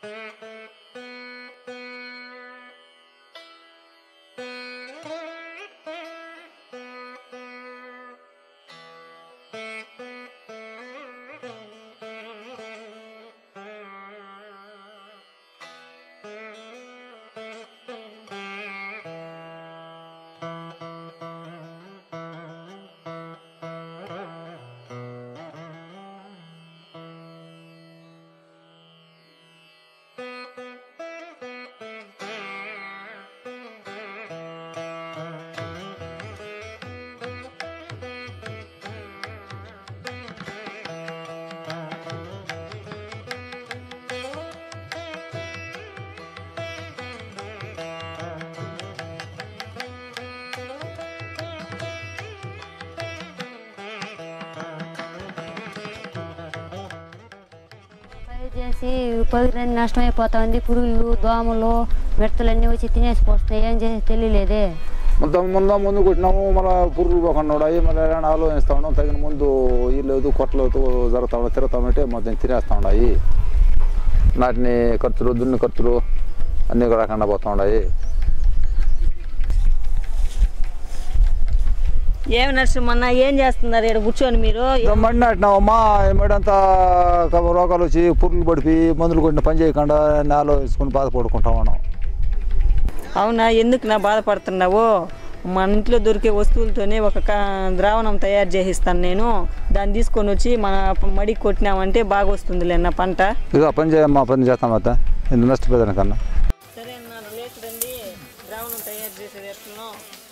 పైరు చేసి పైరు నష్టం అయిపోతుంది పురుగులు దోమలు మిడతలు అన్నీ వచ్చి తినేసి పోస్తున్నాయి ఏం చేసి తెలియలేదే మొత్తం ముందు ముందు కొట్టినాము మళ్ళీ పురుగులు పోకుండా ఉన్నాయి మళ్ళీ ఏదైనా ఆలోచిస్తూ ఉన్నాం తగిన ముందు ఈ లేదు కొట్టలేదు జరుగుతా ఉన్నాయి తిరుగుతా ఉంటే మొత్తం తినేస్తూ ఉన్నాయి నాటిని ఖర్చులు దున్ని ఖర్చులు అన్నీ కూడా రాకుండా పోతూ ఉన్నాయి ఏమి నరసింహన్న ఏం చేస్తున్నారు ఇక్కడ కూర్చొని మీరు మడి నాటినామమ్మా ఈ మడి అంతా కవ- రోగాలు వచ్చి పురుగులు పడిపి మందులు కొట్టిన పని చేయకుండా నేల వేసుకుని బాధపడుకుంటా ఉన్నాం అవునా ఎందుకు నా బాధపడుతున్నావు మన ఇంట్లో దొరికే వస్తువులతోనే ఒక కా- ద్రావణం తయారు చేసిస్తాను నేను దాన్ని తీసుకొని వచ్చి మన మడికి కొట్టినామంటే బాగా వస్తుందిలే నా పంట ఇక పని చేయమ్మా పని చేస్తామత్త ఇంత నష్టపోయేదాని కన్నా సరే అన్న లేచుడండి ద్రావణం తయారు చేసేది ఎట్లనో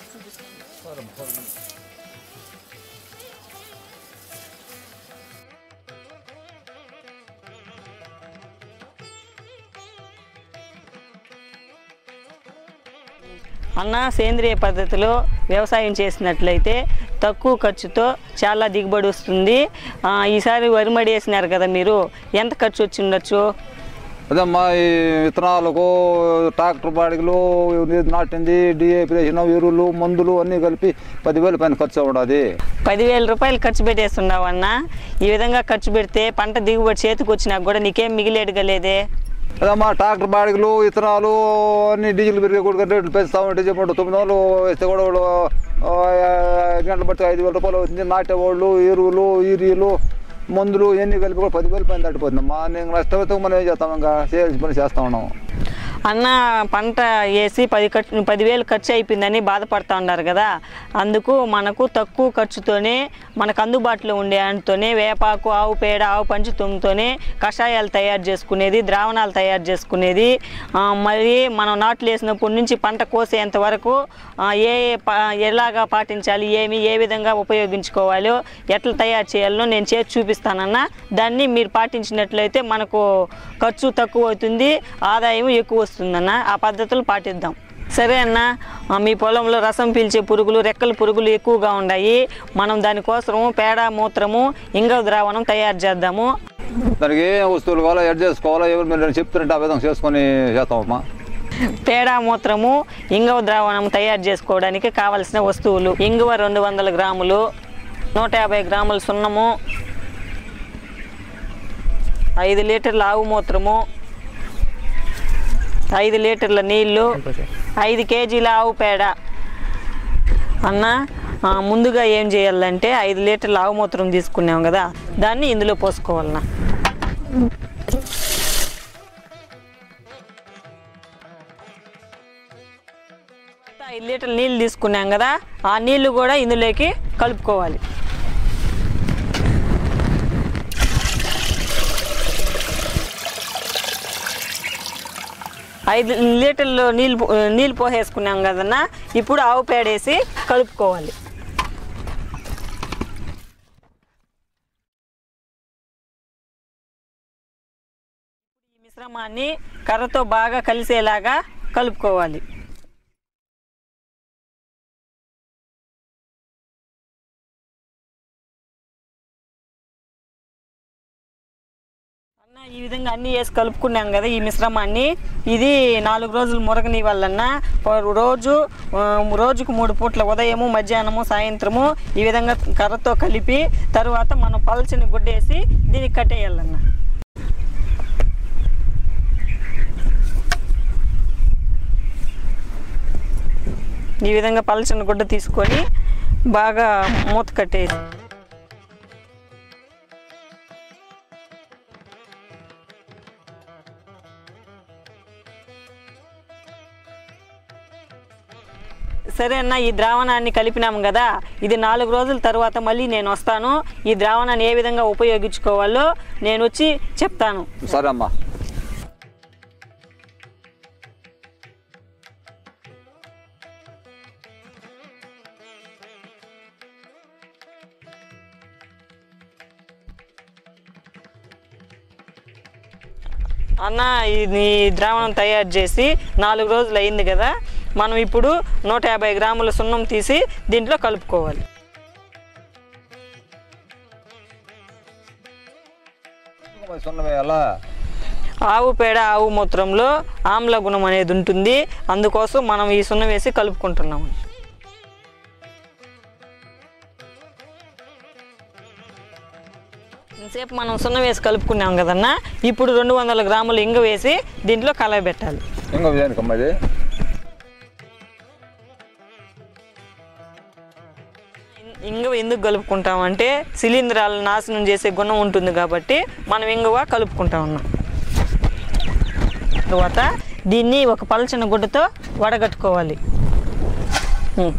అన్న సేంద్రియ పద్ధతిలో వ్యవసాయం చేసినట్లయితే తక్కువ ఖర్చుతో చాలా దిగుబడి వస్తుంది ఆ, ఈసారి వరి మడి వేసినారు కదా మీరు ఎంత ఖర్చు వచ్చి ఉండొచ్చు అదమ్మా ఈ విత్తనాలకు ట్రాక్టర్ బాడిగలు ఇది నాటింది డిఏపి వేసినాం ఎరువులు మందులు అన్నీ కలిపి పదివేలు పైన ఖర్చు ఉండదు పదివేల రూపాయలు ఖర్చు పెట్టేస్తున్నావు అన్న ఈ విధంగా ఖర్చు పెడితే పంట దిగుబడి చేతికి వచ్చినా కూడా నీకేం మిగిలేడుగా లేదే అదమ్మా ట్రాక్టర్ బాడిగలు విత్తనాలు అన్ని డీజిల్ పెరిగే కూడా రేట్లు పెంచుతా ఉంటే చెప్పండి తొమ్మిది వందలు వేస్తే కూడా వాళ్ళు ఆ, ఐదు గంటలు బట్టి ఐదు వేల రూపాయలు అవుతుంది నాటేవాళ్ళు ఎరువులు ఈరీలు మందులు ఇవన్నీ కలిపి కూడా పదివేలు పైన దాటిపోతుందమ్మా నేను నష్టపోతే మనం ఏం చేస్తాం ఇంకా చేయాల్సిన పని చేస్తా ఉన్నాము అన్న పంట వేసి పది ఖర్చు పదివేలు ఖర్చు అయిపోయిందని బాధపడతా ఉన్నారు కదా అందుకు మనకు తక్కువ ఖర్చుతోనే మనకు అందుబాటులో ఉండే అంతతోనే వేపాకు ఆవు పేడ ఆవు పంచి తుమ్ముతోనే కషాయాలు తయారు చేసుకునేది ద్రావణాలు తయారు చేసుకునేది ఆ, మరి మనం నాట్లు వేసినప్పటి నుంచి పంట కోసేంత వరకు ఆ, ఏ ఏ ప- ఎలాగా పాటించాలి ఏమి ఏ విధంగా ఉపయోగించుకోవాలో ఎట్లా తయారు చేయాలో నేను చేసి చూపిస్తానన్న దాన్ని మీరు పాటించినట్లయితే మనకు ఖర్చు తక్కువ అవుతుంది ఆదాయం ఎక్కువ వస్తుందన్న ఆ పద్ధతులు పాటిద్దాం సరే అన్న ఆ, మీ పొలంలో రసం పీల్చే పురుగులు రెక్కల పురుగులు ఎక్కువగా ఉన్నాయి మనం దానికోసము పేడ మూత్రము ఇంగవ ద్రావణం తయారు చేద్దాము దానికి ఏ వస్తువులు కావాలో ఎడ్ చేసుకోవాలో ఎవరు మీరు చెప్తున్నట్టు ఆ విధంగా చేసుకొని చేస్తామమ్మా పేడ మూత్రము ఇంగువ ద్రావణం తయారు చేసుకోవడానికి కావలసిన వస్తువులు ఇంగువ రెండు వందల గ్రాములు నూట యాభై గ్రాముల సున్నము ఐదు లీటర్ల ఆవు మూత్రము ఐదు లీటర్ల నీళ్లు ఐదు కేజీల ఆవు పేడ అన్న ఆ, ముందుగా ఏం చేయాలంటే ఐదు లీటర్ల ఆవు మూత్రం తీసుకున్నాం కదా దాన్ని ఇందులో పోసుకోవాలన్నా ఐదు లీటర్ల నీళ్ళు తీసుకున్నాం కదా ఆ నీళ్లు కూడా ఇందులోకి కలుపుకోవాలి ఐదు లీటర్లు నీళ్ళు పో- నీళ్ళు పోసేసుకున్నాం కదన్నా ఇప్పుడు ఆవు పేడేసి కలుపుకోవాలి ఈ మిశ్రమాన్ని కర్రతో బాగా కలిసేలాగా కలుపుకోవాలి అన్న ఈ విధంగా అన్ని వేసి కలుపుకున్నాం కదా ఈ మిశ్రమాన్ని ఇది నాలుగు రోజులు మురగని వల్లన్న రోజు ఆ, రోజుకు మూడు పూట్ల ఉదయము మధ్యాహ్నము సాయంత్రము ఈ విధంగా కర్రతో కలిపి తర్వాత మనం పలచని గుడ్డేసి దీనికి కట్టేయాలన్న ఈ విధంగా పలచని గుడ్డ తీసుకొని బాగా మూత కట్టేసి సరే అన్న ఈ ద్రావణాన్ని కలిపినాము కదా ఇది నాలుగు రోజుల తర్వాత మళ్ళీ నేను వస్తాను ఈ ద్రావణాన్ని ఏ విధంగా ఉపయోగించుకోవాలో నేను వచ్చి చెప్తాను సరే అమ్మా అన్న ఇది ద్రావణం తయారు చేసి నాలుగు రోజులు అయింది కదా మనం ఇప్పుడు నూట యాభై గ్రాముల సున్నం తీసి దీంట్లో కలుపుకోవాలి సున్నం వేయాలా ఆవు పేడ ఆవు మూత్రంలో ఆమ్ల గుణం అనేది ఉంటుంది అందుకోసం మనం ఈ సున్నం వేసి కలుపుకుంటున్నాము ఇంతసేపు మనం సున్నం వేసి కలుపుకున్నాం కదన్నా ఇప్పుడు రెండు వందల గ్రాములు ఇంగ వేసి దీంట్లో కలయబెట్టాలి ఇంకో దేనికమ్మా ఇది ఇంగువ ఎందుకు కలుపుకుంటామంటే శిలీంధ్రాలను నాశనం చేసే గుణం ఉంటుంది కాబట్టి మనం ఇంగువ కలుపుకుంటా ఉన్నాం తర్వాత దీన్ని ఒక పలచన గుడ్డతో వడగట్టుకోవాలి ఉం.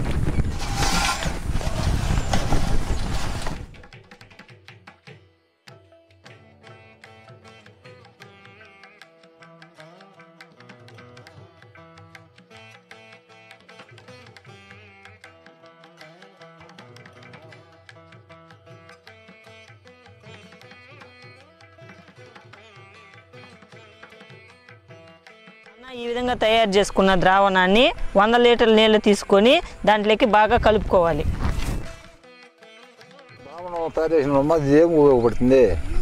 అన్న, ఈ విధంగా తయారు చేసుకున్న ద్రావణాన్ని వంద లీటర్ల నీళ్ళు తీసుకొని దాంట్లోకి బాగా కలుపుకోవాలి ద్రావణం తయారు చేసిన అమ్మ ఇది ఏం ఉపయోగపడుతుంది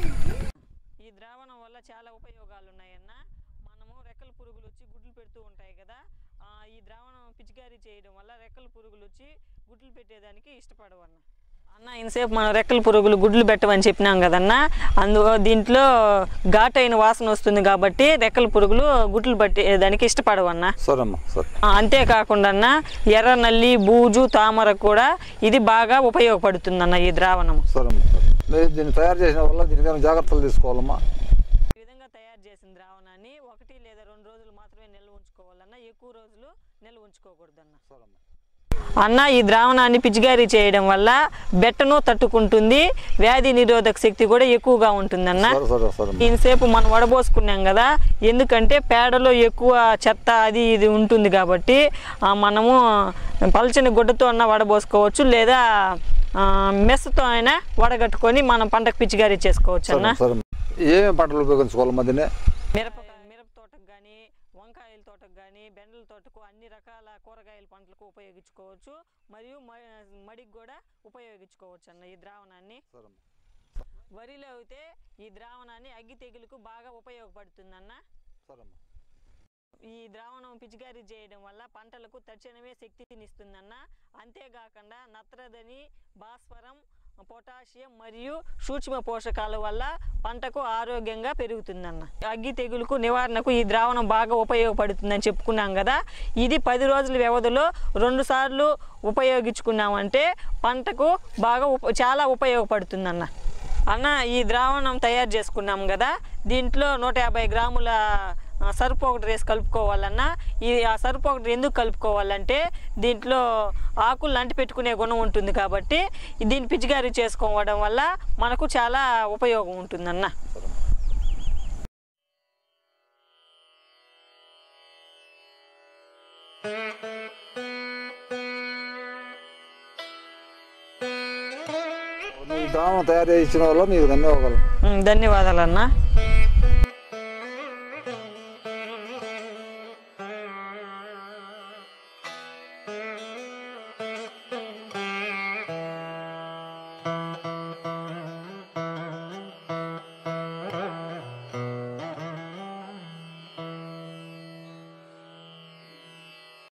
ఈ ద్రావణం వల్ల చాలా ఉపయోగాలు ఉన్నాయన్న మనము రెక్కల పురుగులు వచ్చి గుడ్లు పెడుతూ ఉంటాయి కదా ఆ, ఈ ద్రావణం పిచికారీ చేయడం వల్ల రెక్కల పురుగులు వచ్చి గుడ్లు పెట్టేదానికి ఇష్టపడవన్న అన్న ఇంతసేపు మనం రెక్కల పురుగులు గుడ్లు పెట్టమని చెప్పినాం కదన్న అందు దీంట్లో ఘాటైన వాసన వస్తుంది కాబట్టి రెక్కల పురుగులు గుడ్లు పట్టేదానికి ఇష్టపడవన్నా సరే అమ్మా సరే ఆ, అంతేకాకుండా అన్న ఎర్ర నల్లి బూజు తామర కూడా ఇది బాగా ఉపయోగపడుతుందన్న ఈ ద్రావణం సరే అమ్మా సరే మీరు దీన్ని తయారు చేసిన వల్ల దీనికి ఏమైనా జాగ్రత్తలు తీసుకోవాలమ్మా ఈ విధంగా తయారు చేసిన ద్రావణాన్ని ఒకటి లేదా రెండు రోజులు మాత్రమే నిల్వ ఉంచుకోవాలన్న ఎక్కువ రోజులు నిల్వ ఉంచుకోకూడదన్న సరే అమ్మా అన్న ఈ ద్రావణాన్ని పిచికారీ చేయడం వల్ల బెట్టను తట్టుకుంటుంది వ్యాధి నిరోధక శక్తి కూడా ఎక్కువగా ఉంటుందన్న సరే సరే సరే అమ్మా ఇంతసేపు మనం వడబోసుకున్నాం కదా ఎందుకంటే పేడలో ఎక్కువ చెత్త అది ఇది ఉంటుంది కాబట్టి ఆ, మనము పలచని గుడ్డతో అన్న వడబోసుకోవచ్చు లేదా ఆ, మెస్సుతో అయినా వడగట్టుకొని మనం పంటకు పిచ్చిగారి చేసుకోవచ్చు సరే అన్న సరే ఏమేమి పంటలు ఉపయోగించుకోవాలమ్మా దీన్ని మిరప మిరప తోటకు కానీ వంకాయల తోటకు కానీ బెండల తోటకు అన్ని రకాల కూరగాయల పంటలకు ఉపయోగించుకోవచ్చు మరియు మ- మడికి కూడా ఉపయోగించుకోవచ్చు అన్న ఈ ద్రావణాన్ని సరే అమ్మా వరిలో అయితే ఈ ద్రావణాన్ని అగ్గి తెగులుకు బాగా ఉపయోగపడుతుందన్న సరే అమ్మా ఈ ద్రావణం పిచికారీ చేయడం వల్ల పంటలకు తక్షణమే శక్తినిస్తుందన్న అంతేకాకుండా నత్రదని భాస్వరం పొటాషియం మరియు సూక్ష్మ పోషకాల వల్ల పంటకు ఆరోగ్యంగా పెరుగుతుందన్న అగ్గి తెగులుకు నివారణకు ఈ ద్రావణం బాగా ఉపయోగపడుతుందని చెప్పుకున్నాం కదా ఇది పది రోజుల వ్యవధిలో రెండు సార్లు ఉపయోగించుకున్నామంటే పంటకు బాగా ఉప చాలా ఉపయోగపడుతుందన్న అన్న ఈ ద్రావణం తయారు చేసుకున్నాం కదా దీంట్లో నూట యాభై గ్రాముల ఆ, సరుపు ఒకటి వేసి కలుపుకోవాలన్నా ఈ ఆ సరుపు ఒకటి ఎందుకు కలుపుకోవాలంటే దీంట్లో ఆకులు లంటి పెట్టుకునే గుణం ఉంటుంది కాబట్టి దీన్ని పిచికారీ చేసుకోవడం వల్ల మనకు చాలా ఉపయోగం ఉంటుందన్న ఈ ద్రావణం తయారు చేసిన వల్ల మీకు ధన్యవాదాలు ఉమ్, ధన్యవాదాలన్నా